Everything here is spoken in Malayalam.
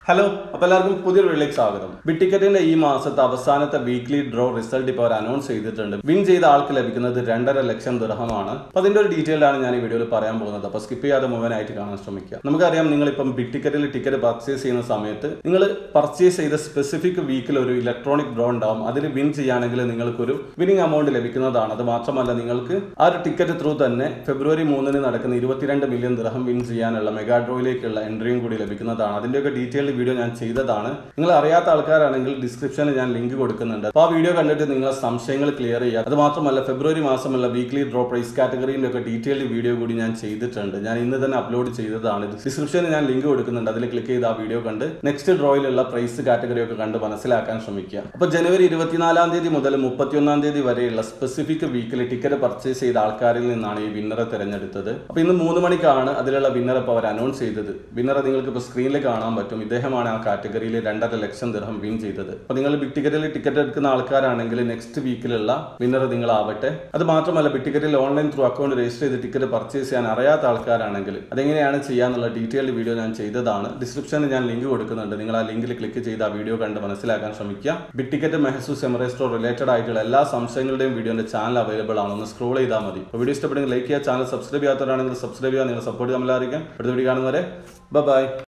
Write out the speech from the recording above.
ഹലോ അപ്പോൾ എല്ലാവർക്കും പുതിയൊരു വീട്ടിലേക്ക് സ്വാഗതം ബിറ്റ് ടിക്കറ്റിന്റെ ഈ മാസത്തെ അവസാനത്തെ വീക്ക്ലി ഡ്രോ റിസൾട്ട് ഇപ്പോൾ അവർ അനൗൺസ് ചെയ്തിട്ടുണ്ട് വിൻ ചെയ്ത ആൾക്ക് ലഭിക്കുന്നത് രണ്ടര ലക്ഷം ദിർഹമാണ് അപ്പോൾ അതിന്റെ ഒരു ഡീറ്റെയിൽഡ് ആണ് ഞാൻ ഈ വീഡിയോയിൽ പറയാൻ പോകുന്നത് അപ്പോൾ സ്കിപ്പ് ചെയ്യാതെ മുഴുവനായിട്ട് കാണാൻ ശ്രമിക്കുക നമുക്കറിയാം നിങ്ങൾ ഇപ്പം ബിറ്റ് ടിക്കറ്റിൽ ടിക്കറ്റ് പർച്ചേസ് ചെയ്യുന്ന സമയത്ത് നിങ്ങൾ പർച്ചേസ് ചെയ്ത സ്പെസിഫിക് വീക്കിൽ ഒരു ഇലക്ട്രോണിക് ഡ്രോ ഉണ്ടാവും അതിൽ വിൻ ചെയ്യുകയാണെങ്കിൽ നിങ്ങൾക്കൊരു വിന്നിംഗ് എമൗണ്ട് ലഭിക്കുന്നതാണ് അത് മാത്രമല്ല നിങ്ങൾക്ക് ആ ഒരു ടിക്കറ്റ് ത്രൂ തന്നെ ഫെബ്രുവരി മൂന്നിന് നടക്കുന്ന ഇരുപത്തിരണ്ട് മില്യൺ ദിർഹം വിൻ ചെയ്യാനുള്ള മെഗാ ഡ്രോയിലേക്കുള്ള എൻട്രിയും കൂടി ലഭിക്കുന്നതാണ് അതിന്റെയൊക്കെ ഡീറ്റെയിൽഡ് വീഡിയോ ഞാൻ ചെയ്തതാണ് നിങ്ങൾ അറിയാത്ത ആൾക്കാരാണെങ്കിൽ ഡിസ്ക്രിപ്ഷനിൽ ഞാൻ ലിങ്ക് കൊടുക്കുന്നുണ്ട് അപ്പോൾ ആ വീഡിയോ കണ്ടിട്ട് നിങ്ങളെ സംശയങ്ങൾ ക്ലിയർ ചെയ്യുക അത് മാത്രമല്ല ഫെബ്രുവരി മാസമുള്ള വീക്ക്ലി ഡ്രോ പ്രൈസ് കാറ്റഗറിയിൻ്റെ ഒക്കെ ഡീറ്റെയിൽഡ് വീഡിയോ കൂടി ഞാൻ ചെയ്തിട്ടുണ്ട് ഞാൻ ഇന്ന് തന്നെ അപ്ലോഡ് ചെയ്തതാണ് ഡിസ്ക്രിപ്ഷനിൽ ഞാൻ ലിങ്ക് കൊടുക്കുന്നുണ്ട് അതിൽ ക്ലിക്ക് ചെയ്ത് ആ വീഡിയോ കണ്ട് നെക്സ്റ്റ് ഡ്രോയിലുള്ള പ്രൈസ് കാറ്റഗറി ഒക്കെ കണ്ട് മനസ്സിലാക്കാൻ ശ്രമിക്കുക അപ്പോൾ ജനുവരി ഇരുപത്തിനാലാം തീയതി മുതൽ മുപ്പത്തിയൊന്നാം തീയതി വരെയുള്ള സ്പെസിഫിക് വീക്കിൽ ടിക്കറ്റ് പർച്ചേസ് ചെയ്ത ആൾക്കാരിൽ നിന്നാണ് ഈ വിന്നറെ തിരഞ്ഞെടുത്തത് അപ്പോൾ ഇന്ന് മൂന്ന് മണിക്കാണ് അതിലുള്ള വിന്നർ ഇപ്പോൾ അവർ അനൗൺസ് ചെയ്തത് വിന്നറെ നിങ്ങൾക്ക് ഇപ്പോൾ സ്ക്രീനിൽ കാണാൻ പറ്റും ഇദ്ദേഹമാണ് ആ കാറ്റഗറിയിൽ രണ്ടര ലക്ഷം ദിർഹം വിൻ ചെയ്തത് അപ്പോൾ നിങ്ങൾ ബിഗ് ടിക്കറ്റിൽ ടിക്കറ്റ് എടുക്കുന്ന ആൾക്കാരാണെങ്കിൽ നെക്സ്റ്റ് വീക്കിലുള്ള വിന്നർ നിങ്ങളാവട്ടെ അത് മാത്രമല്ല ബിഗ് ടിക്കറ്റിൽ ഓൺലൈൻ ത്രൂ അക്കൗണ്ട് രജിസ്റ്റർ ചെയ്ത് ടിക്കറ്റ് പർച്ചേസ് ചെയ്യാൻ അറിയാത്ത ആൾക്കാരാണെങ്കിൽ അതെങ്ങനെയാണ് ചെയ്യാന്നുള്ള ഡീറ്റെയിൽഡ് വീഡിയോ ഞാൻ ചെയ്തതാണ് ഡിസ്ക്രിപ്ഷനിൽ ഞാൻ ലിങ്ക് കൊടുക്കുന്നുണ്ട് നിങ്ങൾ ആ ലിങ്കിൽ ക്ലിക്ക് ചെയ്ത് ആ വീഡിയോ കണ്ട് മനസ്സിലാക്കാൻ ശ്രമിക്കുക ബിഗ് ടിക്കറ്റ് മെഹസൂസ് എമറേസ്റ്റോ റിലേറ്റഡ് ആയിട്ടുള്ള എല്ലാ സംശയങ്ങളുടെയും വീഡിയോ എൻ്റെ ചാനൽ അവൈലബിൾ ആണ് ഒന്ന് സ്ക്രോൾ ചെയ്താൽ മതി അപ്പോൾ വീഡിയോ ഇഷ്ടപ്പെടുമെങ്കിൽ ലൈക്ക് ചെയ്യുക ചാനൽ സബ്സ്ക്രൈബ് ചെയ്യാത്തവരാണെങ്കിൽ സബ്സ്ക്രൈബ് ചെയ്യുക നിങ്ങൾ സപ്പോർട്ട് ചെയ്യാൻ എല്ലാവർക്കും അടുത്ത വീഡിയോ കാണുന്നവരെ ബൈ